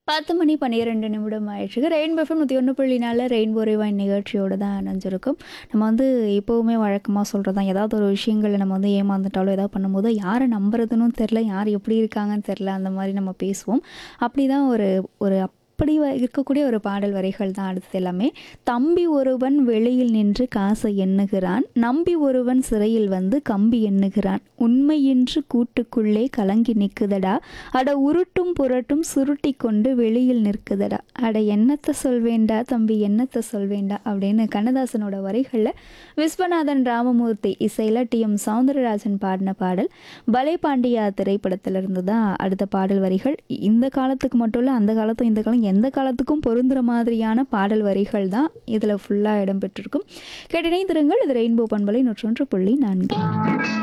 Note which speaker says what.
Speaker 1: பத்து மணி பன்னிரெண்டு நிமிடம் ஆயிடுச்சு ரெயின்போ எஃப்எம் நூற்றி ஒன்று புள்ளி நாலு ரெயின்போ ரிவைன் நிகழ்ச்சியோடு தான் இணைஞ்சிருக்கும் நம்ம வந்து எப்போவுமே வழக்கமாக சொல்கிறது தான் ஏதாவது ஒரு விஷயங்களில் நம்ம வந்து ஏமாந்துட்டாலோ ஏதாவது பண்ணும்போது யாரை நம்புறதுன்னு தெரில யார் எப்படி இருக்காங்கன்னு தெரில அந்த மாதிரி நம்ம பேசுவோம் அப்படி தான் ஒரு ஒரு அப்படி வ- இருக்கக்கூடிய ஒரு பாடல் வரிகள் தான் அடுத்தது எல்லாமே தம்பி ஒருவன் வெளியில் நின்று காசை எண்ணுகிறான் நம்பி ஒருவன் சிறையில் வந்து கம்பி எண்ணுகிறான் உண்மையின்று கூட்டுக்குள்ளே கலங்கி நிற்குதடா அட உருட்டும் புரட்டும் சுருட்டி கொண்டு வெளியில் நிற்குதடா அட என்னத்தை சொல்வேண்டா தம்பி என்னத்தை சொல்வேண்டா அப்படின்னு கண்ணதாசனோட வரிகளில் விஸ்வநாதன் ராமமூர்த்தி இசையில் டி எம் சவுந்தரராஜன் பாடின பாடல் பலே பாண்டியா திரைப்படத்திலிருந்து தான் அடுத்த பாடல் வரிகள் இந்த காலத்துக்கு மட்டும் இல்லை அந்த காலத்தும் இந்த காலம் எந்த காலத்துக்கும் பொருந்துகிற மாதிரியான பாடல் வரிகள் தான் இதில் ஃபுல்லாக இடம்பெற்றிருக்கும் கேட்டினை திருங்கள் இது ரெயின்போ பண்பலை நூற்றொன்று புள்ளி நான்கு